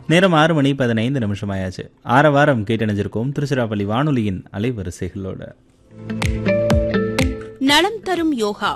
நேரம் ஆறு மணி பதினைந்து நிமிஷம் ஆயாச்சு ஆற வாரம் கேட்டணிஞ்சிருக்கோம் திருச்சிராப்பள்ளி வானொலியின் அலைவரிசைகளோட நலம் தரும் யோகா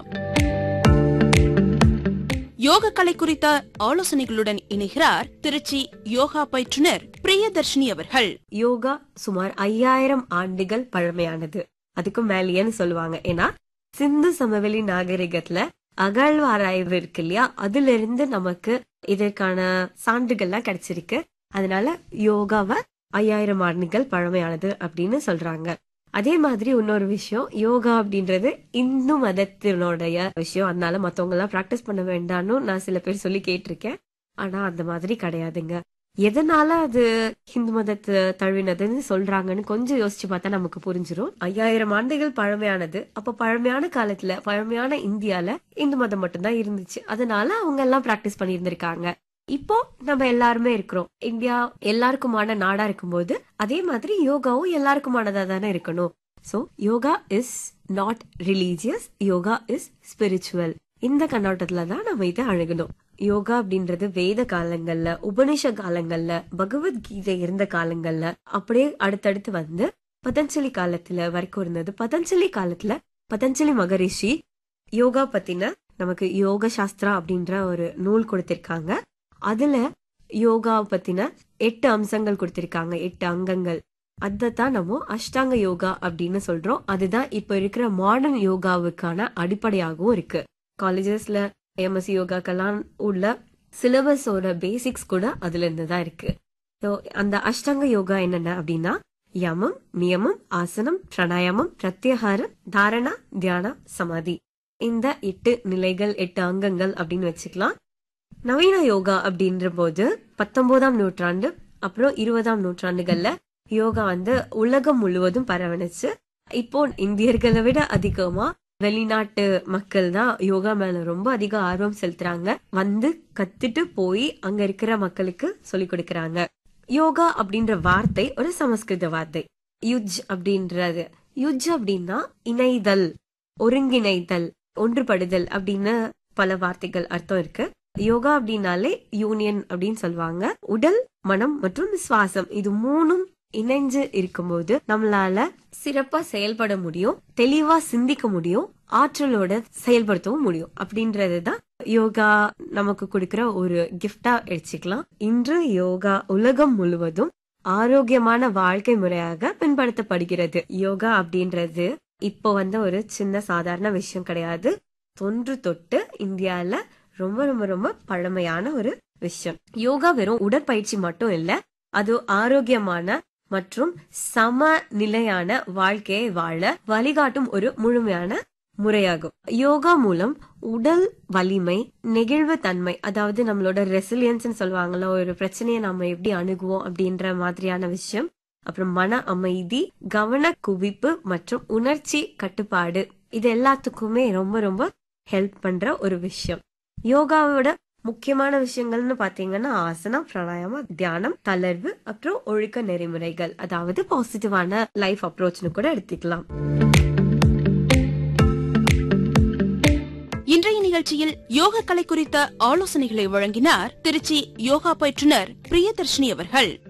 யோக கலை குறித்த ஆலோசனைகளுடன் இணைகிறார் திருச்சி யோகா பயிற்றுனர் பிரியதர்ஷினி அவர்கள் யோகா சுமார் ஐயாயிரம் ஆண்டுகள் பழமையானது அதுக்கும் மேலேன்னு சொல்லுவாங்க ஏன்னா சிந்து சமவெளி நாகரிகத்துல அகழ்வாராய்வு இருக்கு இல்லையா அதுல இருந்து நமக்கு இதற்கான சான்றுகள்லாம் கிடைச்சிருக்கு அதனால யோகாவை ஐயாயிரம் ஆண்டுகள் பழமையானது அப்படின்னு சொல்றாங்க அதே மாதிரி இன்னொரு விஷயம் யோகா அப்படின்றது இந்து மதத்தினுடைய விஷயம் அதனால மத்தவங்க எல்லாம் பிராக்டிஸ் பண்ண வேண்டாம்னு நான் சில பேர் சொல்லி கேட்டிருக்கேன் ஆனா அந்த மாதிரி கிடையாதுங்க எதனால அது ஹிந்து மதத்தை தழுவினதுன்னு சொல்றாங்கன்னு கொஞ்சம் யோசிச்சு பார்த்தா நமக்கு புரிஞ்சிரும் ஐயாயிரம் ஆண்டுகள் பழமையானது அப்ப பழமையான காலத்துல பழமையான இந்தியால இந்து மதம் மட்டும்தான் இருந்துச்சு அதனால அவங்க எல்லாம் பிராக்டிஸ் பண்ணி இருந்திருக்காங்க இப்போ நம்ம எல்லாருமே இருக்கிறோம் இந்தியா எல்லாருக்குமான நாடா இருக்கும்போது அதே மாதிரி யோகாவும் எல்லாருக்குமானதா தானே இருக்கணும் so yoga is not religious yoga is spiritual இந்த கண்ணோட்டத்துல தான் நம்ம இதை அணுகணும் யோகா அப்படின்றது வேத காலங்கள்ல உபனிஷ காலங்கள்ல பகவத்கீதை இருந்த காலங்கள்ல அப்படியே அடுத்தடுத்து வந்து பதஞ்சலி காலத்துல வரைக்கும் இருந்தது பதஞ்சலி காலத்துல பதஞ்சலி மகரிஷி யோகா பத்தின நமக்கு யோக சாஸ்திரா அப்படின்ற ஒரு நூல் கொடுத்திருக்காங்க அதுல யோகா பத்தின எட்டு அம்சங்கள் கொடுத்திருக்காங்க எட்டு அங்கங்கள் அதைத்தான் நம்ம அஷ்டாங்க யோகா அப்படின்னு சொல்றோம் அதுதான் இப்ப இருக்கிற மாடர்ன் யோகாவுக்கான அடிப்படையாகவும் இருக்கு காலேஜஸ்ல எம்எஸ்சி யோகாக்கெல்லாம் உள்ள சிலபஸோட பேசிக்ஸ் கூட அதுல இருந்து தான் இருக்கு ஸோ அந்த அஷ்டாங்க யோகா என்னென்ன அப்படின்னா யமம் நியமம் ஆசனம் பிராணாயாமம் பிரத்யஹாரம் தாரணா தியானா சமாதி இந்த எட்டு நிலைகள் எட்டு அங்கங்கள் அப்படின்னு வச்சுக்கலாம் நவீன யோகா அப்படின்ற போது பத்தொன்பதாம் நூற்றாண்டு அப்புறம் இருபதாம் நூற்றாண்டுகள்ல யோகா வந்து உலகம் முழுவதும் பரவணுச்சு இப்போ இந்தியர்களை விட அதிகமா வெளிநாட்டு மக்கள் தான் யோகா மேல ரொம்ப அதிக ஆர்வம் செலுத்துறாங்க வந்து கத்துட்டு போய் அங்க இருக்கிற மக்களுக்கு சொல்லி கொடுக்கறாங்க யோகா அப்படின்ற வார்த்தை ஒரு சமஸ்கிருத வார்த்தை யுஜ் அப்படின்றது யுஜ் அப்படின்னா இணைதல் ஒருங்கிணைதல் ஒன்றுபடுதல் அப்படின்னு பல வார்த்தைகள் அர்த்தம் இருக்கு யோகா அப்படின்னாலே யூனியன் அப்படின்னு சொல்லுவாங்க உடல் மனம் மற்றும் சுவாசம் இது மூணும் இணைஞ்சு இருக்கும்போது நம்மளால சிறப்பா செயல்பட முடியும் தெளிவா சிந்திக்க முடியும் ஆற்றலோட செயல்படுத்தவும் முடியும் அப்படின்றதுதான் யோகா நமக்கு கொடுக்கிற ஒரு கிஃப்டா எடுத்துக்கலாம் இன்று யோகா உலகம் முழுவதும் ஆரோக்கியமான வாழ்க்கை முறையாக பின்படுத்தப்படுகிறது யோகா அப்படின்றது இப்போ வந்த ஒரு சின்ன சாதாரண விஷயம் கிடையாது தொன்று தொட்டு இந்தியால ரொம்ப ரொம்ப ரொம்ப பழமையான ஒரு விஷயம் யோகா வெறும் உடற்பயிற்சி மட்டும் இல்ல அது ஆரோக்கியமான மற்றும் சமநிலையான வாழ்க்கையை வாழ வழிகாட்டும் ஒரு முழுமையான முறையாகும் யோகா மூலம் உடல் வலிமை நெகிழ்வு தன்மை அதாவது நம்மளோட ரெசிலியன்ஸ் சொல்லுவாங்கல்ல ஒரு பிரச்சனையை நம்ம எப்படி அணுகுவோம் அப்படின்ற மாதிரியான விஷயம் அப்புறம் மன அமைதி கவன குவிப்பு மற்றும் உணர்ச்சி கட்டுப்பாடு இது எல்லாத்துக்குமே ரொம்ப ரொம்ப ஹெல்ப் பண்ற ஒரு விஷயம் யோகாவோட முக்கியமான விஷயங்கள்னு பாத்தீங்கன்னா ஆசனம் பிராணாயாமம் தியானம் தளர்வு அப்புறம் ஒழுக்க நெறிமுறைகள் அதாவது பாசிட்டிவான லைஃப் அப்ரோச்னு கூட எடுத்துக்கலாம் இன்றைய நிகழ்ச்சியில் யோக கலை குறித்த ஆலோசனைகளை வழங்கினார் திருச்சி யோகா பயிற்றுனர் பிரியதர்ஷினி அவர்கள்